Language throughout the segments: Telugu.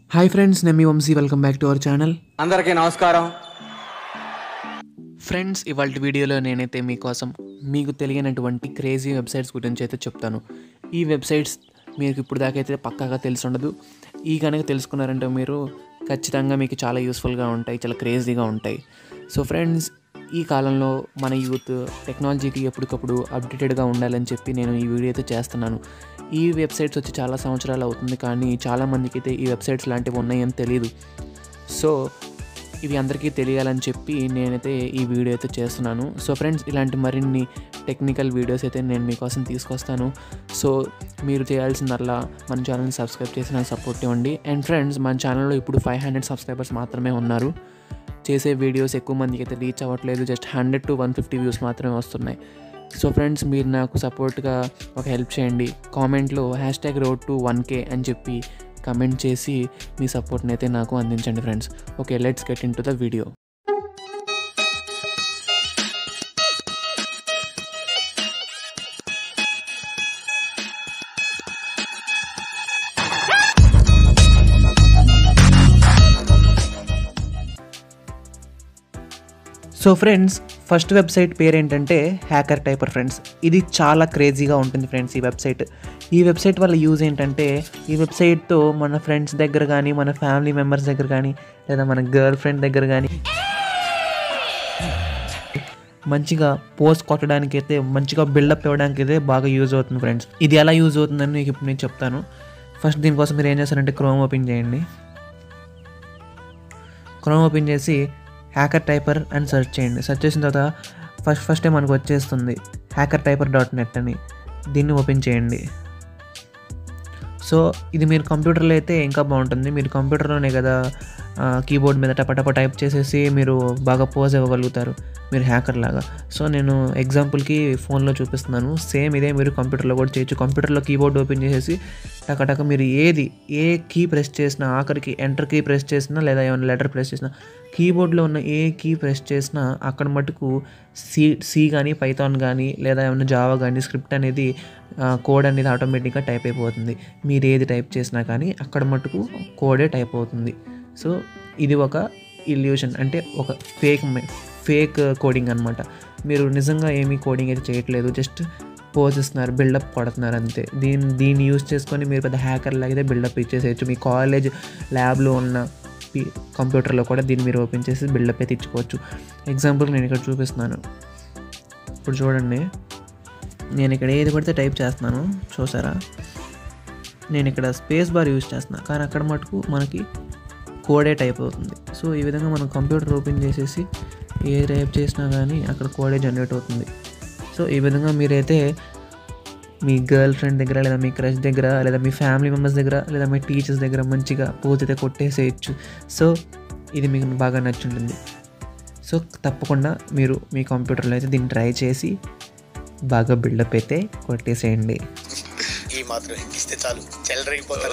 హాయ్ ఫ్రెండ్స్ నేను మీ Vamsi welcome back to our channel అందరికీ నమస్కారం ఫ్రెండ్స్ ఇవాళ వీడియోలో నేనైతే మీకోసం మీకు తెలియనటువంటి క్రేజీ వెబ్సైట్స్ గురించి అయితే చెప్తాను ఈ వెబ్సైట్స్ మీకు ఇప్పుడు దాకా అయితే పక్కాగా తెలిసి ఉండదు ఈ కనుక తెలుసుకున్నారంటే మీరు ఖచ్చితంగా మీకు చాలా యూస్ఫుల్గా ఉంటాయి చాలా క్రేజీగా ఉంటాయి సో ఫ్రెండ్స్ ఈ కాలంలో మన యూత్ టెక్నాలజీకి ఎప్పటికప్పుడు అప్డేటెడ్గా ఉండాలని చెప్పి నేను ఈ వీడియో అయితే చేస్తున్నాను ఈ వెబ్సైట్స్ వచ్చి చాలా సంవత్సరాలు అవుతుంది కానీ చాలామందికి అయితే ఈ వెబ్సైట్స్ లాంటివి ఉన్నాయని తెలియదు సో ఇవి అందరికీ తెలియాలని చెప్పి నేనైతే ఈ వీడియో అయితే చేస్తున్నాను సో ఫ్రెండ్స్ ఇలాంటి మరిన్ని టెక్నికల్ వీడియోస్ అయితే నేను మీకోసం తీసుకొస్తాను సో మీరు చేయాల్సిందల్లా మన ఛానల్ని సబ్స్క్రైబ్ చేసి నాకు సపోర్ట్ ఇవ్వండి అండ్ ఫ్రెండ్స్ మన ఛానల్లో ఇప్పుడు ఫైవ్ హండ్రెడ్ సబ్స్క్రైబర్స్ మాత్రమే ఉన్నారు చేసే వీడియోస్ ఎక్కువ మందికి అయితే రీచ్ అవ్వట్లేదు just hundred to one fifty views మాత్రమే వస్తున్నాయి సో ఫ్రెండ్స్ మీరు నాకు సపోర్ట్గా ఒక హెల్ప్ చేయండి కామెంట్లో hash tag road to one K అని చెప్పి కమెంట్ చేసి మీ సపోర్ట్ని అయితే నాకు అందించండి friends okay let's get into the video so friends first website పేరు ఏంటంటే హ్యాకర్ టైపర్ ఫ్రెండ్స్ ఇది చాలా క్రేజీగా ఉంటుంది ఫ్రెండ్స్ ఈ వెబ్సైట్ ఈ వెబ్సైట్ వల్ల యూజ్ ఏంటంటే ఈ వెబ్సైట్తో మన ఫ్రెండ్స్ దగ్గర కానీ మన ఫ్యామిలీ మెంబర్స్ దగ్గర కానీ లేదా మన గర్ల్ ఫ్రెండ్ దగ్గర కానీ మంచిగా పోస్ట్ కొట్టడానికి అయితే మంచిగా బిల్డప్ ఇవ్వడానికి అయితే బాగా యూజ్ అవుతుంది ఫ్రెండ్స్ ఇది ఎలా యూజ్ అవుతుందని మీకు ఇప్పుడు నేను చెప్తాను ఫస్ట్ దీనికోసం మీరు ఏం చేస్తారంటే క్రోమ్ ఓపెన్ చేయండి క్రోమ్ ఓపెన్ చేసి హ్యాకర్ టైపర్ అని సెర్చ్ చేయండి సెర్చ్ చేసిన తర్వాత ఫస్ట్ ఫస్టే మనకు వచ్చేస్తుంది హ్యాకర్ టైపర్ డాట్ నెట్ అని దీన్ని ఓపెన్ చేయండి సో ఇది మీరు కంప్యూటర్లో అయితే ఇంకా బాగుంటుంది మీరు కంప్యూటర్లోనే కదా కీబోర్డ్ మీద టపటప టైప్ చేసేసి మీరు బాగా పోజ్ ఇవ్వగలుగుతారు మీరు హ్యాకర్ లాగా సో నేను ఎగ్జాంపుల్కి ఫోన్లో చూపిస్తున్నాను సేమ్ ఇదే మీరు కంప్యూటర్లో కూడా చేయొచ్చు కంప్యూటర్లో కీబోర్డ్ ఓపెన్ చేసేసి టకటక మీరు ఏది ఏ కీ ప్రెస్ చేసినా ఆఖరికి ఎంటర్ కీ ప్రెస్ చేసినా లేదా ఏమైనా లెటర్ ప్రెస్ చేసినా కీబోర్డ్లో ఉన్న ఏ కీ ప్రెస్ చేసినా అక్కడ మటుకు సి సి కానీ పైథాన్ కానీ లేదా ఏమైనా జావా కానీ స్క్రిప్ట్ అనేది కోడ్ అనేది ఆటోమేటిక్గా టైప్ అయిపోతుంది మీరు ఏది టైప్ చేసినా కానీ అక్కడ మటుకు కోడే టైప్ అవుతుంది సో ఇది ఒక ఇల్యూషన్ అంటే ఒక ఫేక్ ఫేక్ కోడింగ్ అనమాట మీరు నిజంగా ఏమీ కోడింగ్ అయితే చేయట్లేదు జస్ట్ పోజ్ ఇస్తున్నారు బిల్డప్ కొడుతున్నారు అంతే దీన్ని దీన్ని యూజ్ చేసుకొని మీరు పెద్ద హ్యాకర్ లాగితే బిల్డప్ ఇచ్చేసేయచ్చు మీ కాలేజ్ ల్యాబ్లో ఉన్న పి- కంప్యూటర్లో కూడా దీన్ని మీరు ఓపెన్ చేసి బిల్డప్ అయితే ఇచ్చుకోవచ్చు ఎగ్జాంపుల్ నేను ఇక్కడ చూపిస్తున్నాను ఇప్పుడు చూడండి నేను ఇక్కడ ఏది పడితే టైప్ చేస్తున్నాను చూసారా నేను ఇక్కడ స్పేస్ బార్ యూజ్ చేస్తున్నా కానీ అక్కడ మటుకు మనకి కోడే టైప్ అవుతుంది సో ఈ విధంగా మనం కంప్యూటర్ ఓపెన్ చేసేసి ఏ టైప్ చేసినా కానీ అక్కడ కోడే జనరేట్ అవుతుంది సో ఈ విధంగా మీరైతే మీ గర్ల్ ఫ్రెండ్ దగ్గర లేదా మీ క్రష్ దగ్గర లేదా మీ ఫ్యామిలీ మెంబర్స్ దగ్గర లేదా మీ టీచర్స్ దగ్గర మంచిగా పోతే కొట్టేసేయచ్చు సో ఇది మీకు బాగా నచ్చుంటుంది సో తప్పకుండా మీరు మీ కంప్యూటర్లో అయితే దీన్ని ట్రై చేసి బాగా బిల్డప్ అయితే కొట్టేసేయండి ఈ మాత్రం ఇస్తే చాలు చెల్లరగిపోతారు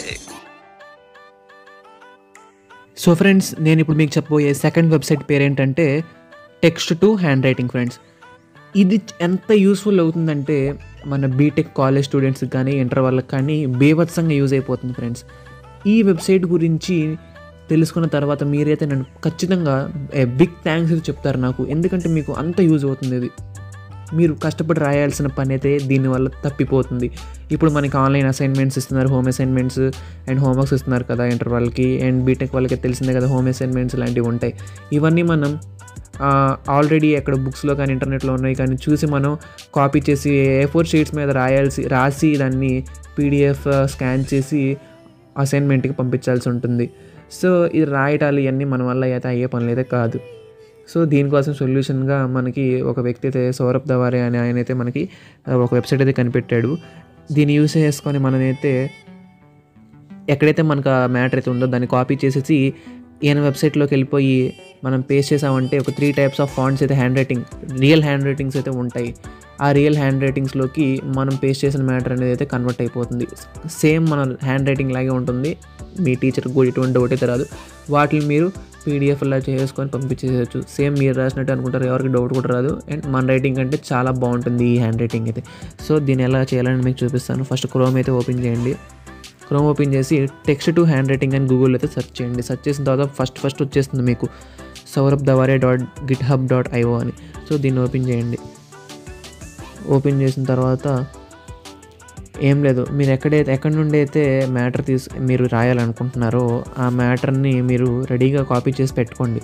సో ఫ్రెండ్స్ నేను ఇప్పుడు మీకు చెప్పబోయే సెకండ్ వెబ్సైట్ పేరు ఏంటంటే text to handwriting friends ఇది ఎంత యూస్ఫుల్ అవుతుందంటే మన బీటెక్ కాలేజ్ స్టూడెంట్స్కి కానీ ఇంటర్ వాళ్ళకి కానీ బేభత్సంగా యూజ్ అయిపోతుంది ఫ్రెండ్స్ ఈ వెబ్సైట్ గురించి తెలుసుకున్న తర్వాత మీరైతే నన్ను ఖచ్చితంగా బిగ్ థ్యాంక్స్ అయితే చెప్తారు నాకు ఎందుకంటే మీకు అంత యూజ్ అవుతుంది ఇది మీరు కష్టపడి రాయాల్సిన పని అయితే దీనివల్ల తప్పిపోతుంది ఇప్పుడు మనకి ఆన్లైన్ అసైన్మెంట్స్ ఇస్తున్నారు హోమ్ అసైన్మెంట్స్ అండ్ హోంవర్క్స్ ఇస్తున్నారు కదా ఇంటర్ వాళ్ళకి అండ్ బీటెక్ వాళ్ళకి తెలిసిందే కదా హోమ్ అసైన్మెంట్స్ లాంటివి ఉంటాయి ఇవన్నీ మనం ఆల్రెడీ ఎక్కడ బుక్స్లో కానీ ఇంటర్నెట్లో ఉన్నాయి కానీ చూసి మనం కాపీ చేసి ఏ ఫోర్ షీట్స్ మీద రాయాల్సి రాసి దాన్ని పీడిఎఫ్ స్కాన్ చేసి అసైన్మెంట్కి పంపించాల్సి ఉంటుంది సో ఇది రాయటాలు ఇవన్నీ మన వల్ల అయితే అయ్యే పనులు అయితే కాదు సో దీనికోసం సొల్యూషన్గా మనకి ఒక వ్యక్తి అయితే సౌరభ్ దవారే అనే ఆయన అయితే మనకి ఆ, ఒక వెబ్సైట్ అయితే కనిపెట్టాడు దీన్ని యూస్ చేసుకొని మనమైతే ఎక్కడైతే మనకు ఆ మ్యాటర్ అయితే ఉందో దాన్ని కాపీ చేసేసి ఈయన వెబ్సైట్లోకి వెళ్ళిపోయి మనం పేస్ట్ చేసామంటే ఒక త్రీ టైప్స్ ఆఫ్ ఫాంట్స్ అయితే handwriting real handwritings అయితే ఉంటాయి ఆ రియల్ హ్యాండ్ రైటింగ్స్లోకి మనం పేస్ట్ చేసిన మ్యాటర్ అనేది అయితే కన్వర్ట్ అయిపోతుంది సేమ్ మన హ్యాండ్ రైటింగ్ లాగే ఉంటుంది మీ టీచర్కి కూడా ఎటువంటి ఒకటి రాదు వాటిని మీరు పీడిఎఫ్లా చేసుకొని పంపించేసేయచ్చు సేమ్ మీరు రాసినట్టు అనుకుంటారు ఎవరికి డౌట్ కూడా రాదు అండ్ మన రైటింగ్ అంటే చాలా బాగుంటుంది ఈ హ్యాండ్ రైటింగ్ అయితే సో దీన్ని ఎలా చేయాలని మీకు చూపిస్తాను ఫస్ట్ క్రోమ్ అయితే ఓపెన్ చేయండి క్రోమ్ ఓపెన్ చేసి టెక్స్ట్ టు హ్యాండ్ రైటింగ్ అని గూగుల్ అయితే సెర్చ్ చేయండి సెర్చ్ చేసిన తర్వాత ఫస్ట్ ఫస్ట్ వచ్చేస్తుంది మీకు Saurabh Daware dot GitHub dot IO అని సో దీన్ని ఓపెన్ చేయండి ఓపెన్ చేసిన తర్వాత ఏం లేదు మీరు ఎక్కడైతే ఎక్కడి నుండి అయితే మ్యాటర్ తీసు మీరు రాయాలనుకుంటున్నారో ఆ మ్యాటర్ని మీరు రెడీగా కాపీ చేసి పెట్టుకోండి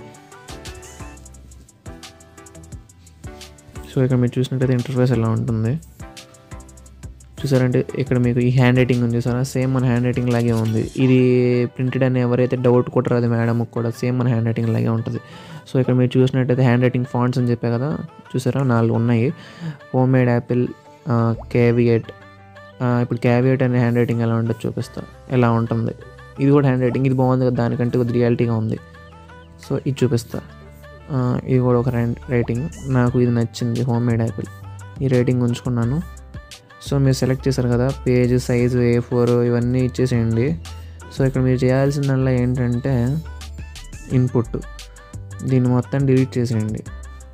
సో ఇక్కడ మీరు చూసినట్టయితే ఇంటర్ఫేస్ ఎలా ఉంటుంది చూసారంటే ఇక్కడ మీకు ఈ హ్యాండ్ రైటింగ్ ఉంది చూసారా సేమ్ మన హ్యాండ్ రైటింగ్ లాగే ఉంది ఇది ప్రింటెడ్ అని ఎవరైతే డౌట్ కొట్టరో అది మేడంకి కూడా సేమ్ మన హ్యాండ్ రైటింగ్ లాగే ఉంటుంది సో ఇక్కడ మీరు చూసినట్టయితే హ్యాండ్ రైటింగ్ ఫాంట్స్ అని చెప్పే కదా చూసారా నాలుగు ఉన్నాయి హోమ్ మేడ్ యాపిల్ కేవియట్ ఇప్పుడు క్యావియట్ అనే హ్యాండ్ రైటింగ్ ఎలా ఉంటుందో చూపిస్తా ఎలా ఉంటుంది ఇది కూడా హ్యాండ్ రైటింగ్ ఇది బాగుంది కదా దానికంటే కొద్ది రియాలిటీగా ఉంది సో ఇది చూపిస్తా ఆ, ఇది కూడా ఒక హ్యాండ్ రైటింగ్ నాకు ఇది నచ్చింది హోమ్ మేడ్ యాపిల్ ఈ రైటింగ్ ఉంచుకున్నాను సో మీరు సెలెక్ట్ చేశారు కదా పేజ్ సైజు ఏ ఫోర్ ఇవన్నీ ఇచ్చేసేయండి సో ఇక్కడ మీరు చేయాల్సిందల్లా ఏంటంటే ఇన్పుట్ దీన్ని మొత్తం డిలీట్ చేసేయండి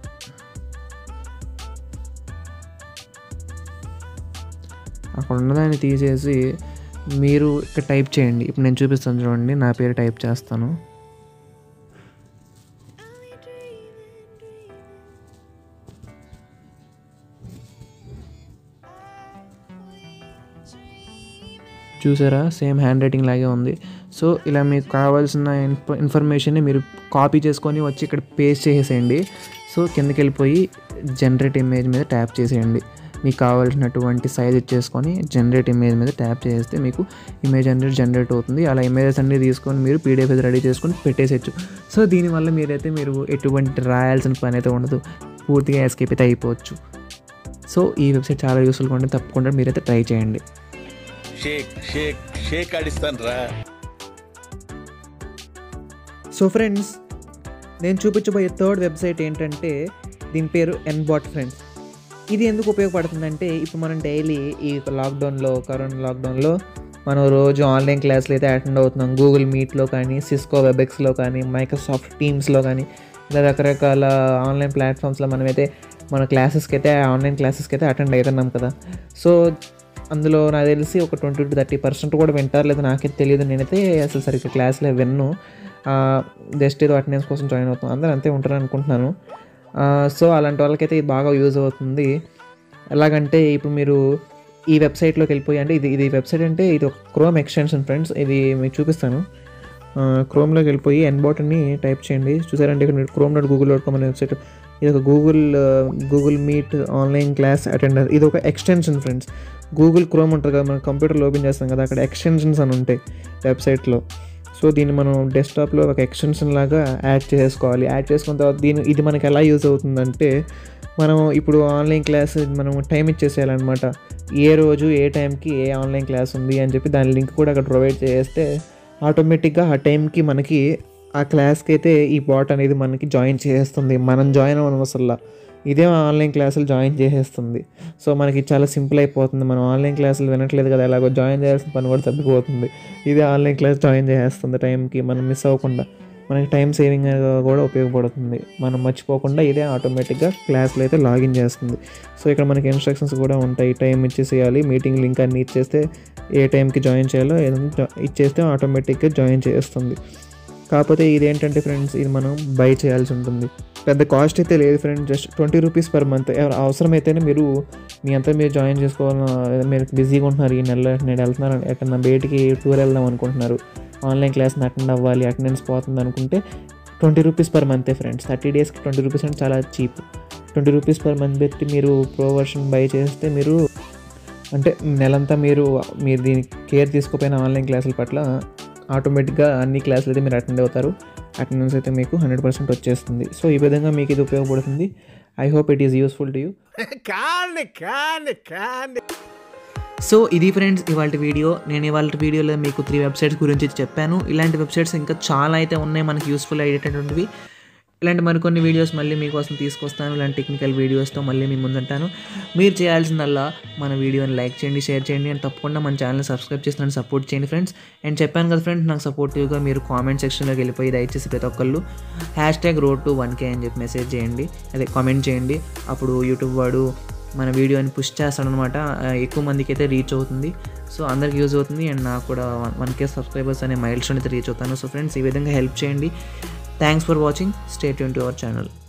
అక్కడ ఉన్నదాన్ని తీసేసి మీరు ఇక్కడ టైప్ చేయండి ఇప్పుడు నేను చూపిస్తాను చూడండి నా పేరు టైప్ చేస్తాను చూసారా సేమ్ హ్యాండ్ రైటింగ్ లాగే ఉంది సో ఇలా మీకు కావాల్సిన ఇన్ఫ ఇన్ఫర్మేషన్ని మీరు కాపీ చేసుకొని వచ్చి ఇక్కడ పేస్ట్ చేసేయండి సో కిందకి వెళ్ళిపోయి జనరేట్ ఇమేజ్ మీద ట్యాప్ చేసేయండి మీకు కావాల్సినటువంటి సైజ్ ఇచ్చేసుకొని జనరేట్ ఇమేజ్ మీద ట్యాప్ చేస్తే మీకు ఇమేజ్ అనేది జనరేట్ అవుతుంది అలా ఇమేజెస్ అన్ని తీసుకొని మీరు పీడిఎఫ్ రెడీ చేసుకొని పెట్టేసేయచ్చు సో దీనివల్ల మీరైతే మీరు ఎటువంటి రాయాల్సిన పని అయితే ఉండదు పూర్తిగా ఎస్కేప్ అయితే అయిపోవచ్చు సో ఈ వెబ్సైట్ చాలా యూస్ఫుల్గా ఉంటుంది తప్పకుండా మీరైతే ట్రై చేయండి షేక్ షేక్ షేక్ ఆడిస్తాను రా సో ఫ్రెండ్స్ నేను చూపించబోయే థర్డ్ వెబ్సైట్ ఏంటంటే దీని పేరు ఎన్బాట్ ఫ్రెండ్స్ ఇది ఎందుకు ఉపయోగపడుతుందంటే ఇప్పుడు మనం డైలీ ఈ లాక్డౌన్లో కరోనా లాక్డౌన్లో మనం రోజు ఆన్లైన్ క్లాసులు అయితే అటెండ్ అవుతున్నాం గూగుల్ మీట్లో కానీ సిస్కో వెబెక్స్లో కానీ మైక్రోసాఫ్ట్ టీమ్స్లో కానీ ఇలా రకరకాల ఆన్లైన్ ప్లాట్ఫామ్స్లో మనమైతే మన క్లాసెస్కి అయితే ఆన్లైన్ క్లాసెస్కి అయితే అటెండ్ అవుతున్నాం కదా సో అందులో నాకు తెలిసి ఒక ట్వంటీ టు థర్టీ పర్సెంట్ కూడా వింటారు లేదా నాకైతే తెలియదు నేనైతే అసలు సరిగ్గా క్లాస్లో విన్ను జస్ట్ ఏదో అటెండెన్స్ కోసం జాయిన్ అవుతాం అందరూ అంతే ఉంటారు అనుకుంటున్నాను సో అలాంటి వాళ్ళకైతే ఇది బాగా యూజ్ అవుతుంది ఎలాగంటే ఇప్పుడు మీరు ఈ వెబ్సైట్లోకి వెళ్ళిపోయి అంటే ఇది ఇది వెబ్సైట్ అంటే ఇది ఒక క్రోమ్ ఎక్స్టెన్షన్ ఫ్రెండ్స్ ఇది మీకు చూపిస్తాను క్రోమ్లోకి వెళ్ళిపోయి ఎన్బాట్ అని టైప్ చేయండి చూసారంటే ఇక్కడ మీరు Chrome dot Google dot com అనే వెబ్సైట్ ఇది ఒక Google Google Meet online class attender ఇది ఒక ఎక్స్టెన్షన్ ఫ్రెండ్స్ గూగుల్ క్రోమ్ ఉంటుంది కదా మనం కంప్యూటర్లో ఓపెన్ చేస్తాం కదా అక్కడ ఎక్స్టెన్షన్స్ అని ఉంటాయి వెబ్సైట్లో సో దీన్ని మనం డెస్క్టాప్లో ఒక ఎక్స్టెన్షన్ లాగా యాడ్ చేసుకోవాలి యాడ్ చేసుకున్న తర్వాత దీని ఇది మనకి ఎలా యూజ్ అవుతుందంటే మనం ఇప్పుడు ఆన్లైన్ క్లాస్ మనం టైం ఇచ్చేసేయాలన్నమాట ఏ రోజు ఏ టైంకి ఏ ఆన్లైన్ క్లాస్ ఉంది అని చెప్పి దాని లింక్ కూడా అక్కడ ప్రొవైడ్ చేస్తే ఆటోమేటిక్గా ఆ టైంకి మనకి ఆ క్లాస్కి అయితే ఈ బాట్ అనేది మనకి జాయిన్ చేసేస్తుంది మనం జాయిన్ అవ్వడం అసలు ఇదే ఆన్లైన్ క్లాసులు జాయిన్ చేసేస్తుంది సో మనకి చాలా సింపుల్ అయిపోతుంది మనం ఆన్లైన్ క్లాసులు వినట్లేదు కదా ఎలాగో జాయిన్ చేయాల్సిన పని కూడా తప్పిపోతుంది ఇదే ఆన్లైన్ క్లాస్ జాయిన్ చేసేస్తుంది టైంకి మనం మిస్ అవ్వకుండా మనకి టైం సేవింగ్ కూడా ఉపయోగపడుతుంది మనం మర్చిపోకుండా ఇదే ఆటోమేటిక్గా క్లాస్లో అయితే లాగిన్ చేస్తుంది సో ఇక్కడ మనకి ఇన్స్ట్రక్షన్స్ కూడా ఉంటాయి టైం ఇచ్చేసేయాలి మీటింగ్ లింక్ అన్ని ఇచ్చేస్తే ఏ టైంకి జాయిన్ చేయాలో ఏదైనా జా- ఇచ్చేస్తే ఆటోమేటిక్గా జాయిన్ చేస్తుంది కాకపోతే ఇదేంటంటే ఫ్రెండ్స్ ఇది మనం బై చేయాల్సి ఉంటుంది పెద్ద కాస్ట్ అయితే లేదు friends just twenty rupees per month అవసరమైతేనే మీరు మీ అంతా మీరు జాయిన్ చేసుకోవాలని మీరు బిజీగా ఉంటున్నారు ఈ నెల నేను వెళ్తున్నారు ఎక్కడన్నా బయటికి టూర్ వెళ్దాం అనుకుంటున్నారు ఆన్లైన్ క్లాస్ని అటెండ్ అవ్వాలి అటెండెన్స్ పోతుంది అనుకుంటే ట్వంటీ రూపీస్ పర్ మంతే ఫ్రెండ్స్ థర్టీ డేస్కి ట్వంటీ రూపీస్ అంటే చాలా cheap twenty rupees per month పెట్టి మీరు ప్రో వర్షన్ బై చేస్తే మీరు అంటే నెలంతా మీరు మీరు దీనికి కేర్ తీసుకోపోయిన ఆన్లైన్ క్లాసుల పట్ల ఆటోమేటిక్గా అన్ని క్లాసులు అయితే మీరు అటెండ్ అవుతారు అటెండెన్స్ అయితే మీకు హండ్రెడ్ పర్సెంట్ వచ్చేస్తుంది సో ఈ విధంగా మీకు ఇది ఉపయోగపడుతుంది I hope it is useful to you కాండి కాండి కాండి సో ఇది ఫ్రెండ్స్ ఇవాళ వీడియో నేను ఇవాళ వీడియోలో మీకు త్రీ వెబ్సైట్స్ గురించి చెప్పాను ఇలాంటి వెబ్సైట్స్ ఇంకా చాలా అయితే ఉన్నాయి మనకి యూస్ఫుల్ అయ్యేటటువంటివి ఇలాంటి మరికొన్ని వీడియోస్ మళ్ళీ మీకోసం తీసుకొస్తాను ఇలాంటి టెక్నికల్ వీడియోస్తో మళ్ళీ మీ ముందుంటాను మీరు చేయాల్సిందల్లా మన వీడియోని లైక్ చేయండి షేర్ చేయండి అండ్ తప్పకుండా మన ఛానల్ని సబ్స్క్రైబ్ చేసి నన్ను సపోర్ట్ చేయండి ఫ్రెండ్స్ అండ్ చెప్పాను కదా ఫ్రెండ్స్ నాకు సపోర్టివ్గా మీరు కామెంట్ సెక్షన్లోకి వెళ్ళిపోయి దయచేసి ప్రతి ఒక్కళ్ళు hash tag road to one K అని చెప్పి మెసేజ్ చేయండి అదే కామెంట్ చేయండి అప్పుడు యూట్యూబ్ వాడు మన వీడియోని పుష్ చేస్తాడనమాట ఎక్కువ మందికి అయితే రీచ్ అవుతుంది సో అందరికి యూజ్ అవుతుంది అండ్ నాకు కూడా వన్ కే సబ్స్క్రైబర్స్ అనే మైల్ స్టోన్ అయితే రీచ్ అవుతాను సో ఫ్రెండ్స్ ఈ విధంగా హెల్ప్ చేయండి థ్యాంక్స్ ఫర్ వాచింగ్ స్టేట్ యూన్ టు అవర్ ఛానల్